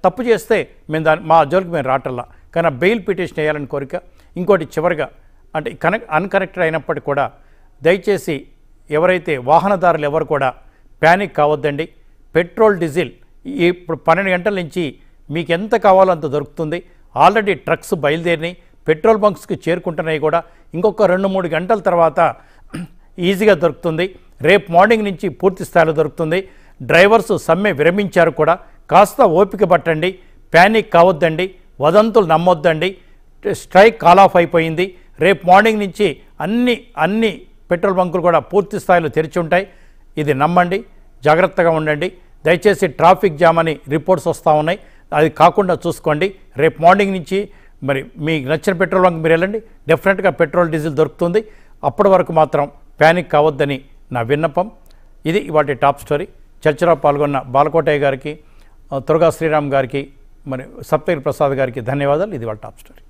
తప్పు చేస్తే మేము దాని మా జోలికి మేము రాటల్లా కానీ ఆ బెయిల్ పిటిషన్ వేయాలని కోరిక ఇంకోటి చివరిగా అంటే కనెక్ట్ అన్కనెక్టెడ్ అయినప్పటికీ కూడా దయచేసి ఎవరైతే వాహనదారులు ఎవరు కూడా ప్యానిక్ కావద్దండి పెట్రోల్ డీజిల్ ఈ ఇప్పుడు పన్నెండు గంటల నుంచి మీకు ఎంత కావాలో అంత దొరుకుతుంది ఆల్రెడీ ట్రక్స్ బయలుదేరినాయి పెట్రోల్ బంక్స్కి చేరుకుంటున్నాయి కూడా ఇంకొక రెండు మూడు గంటల తర్వాత ఈజీగా దొరుకుతుంది రేపు మార్నింగ్ నుంచి పూర్తి స్థాయిలో దొరుకుతుంది డ్రైవర్స్ సమ్మె విరమించారు కూడా కాస్త ఓపిక పట్టండి ప్యానిక్ కావద్దండి వదంతులు నమ్మొద్దండి స్ట్రైక్ కాల్ ఆఫ్ అయిపోయింది రేపు మార్నింగ్ నుంచి అన్ని అన్ని పెట్రోల్ బంకులు కూడా పూర్తి స్థాయిలో తెరిచి ఉంటాయి ఇది నమ్మండి జాగ్రత్తగా ఉండండి దయచేసి ట్రాఫిక్ జామ్ అని రిపోర్ట్స్ వస్తూ ఉన్నాయి అది కాకుండా చూసుకోండి రేపు మార్నింగ్ నుంచి మరి మీకు నచ్చిన పెట్రోల్ బంక్ మీరు వెళ్ళండి డెఫినెట్గా పెట్రోల్ డీజిల్ దొరుకుతుంది అప్పటి వరకు మాత్రం ప్యానిక్ కావద్దని నా విన్నపం ఇది ఇవాటి టాప్ స్టోరీ చర్చలో పాల్గొన్న బాలకోటయ్య గారికి ఆ, తురగా శ్రీరామ్ గారికి మరి సప్తగిరి ప్రసాద్ గారికి ధన్యవాదాలు ఇది వాళ్ళ టాప్ స్టోరీ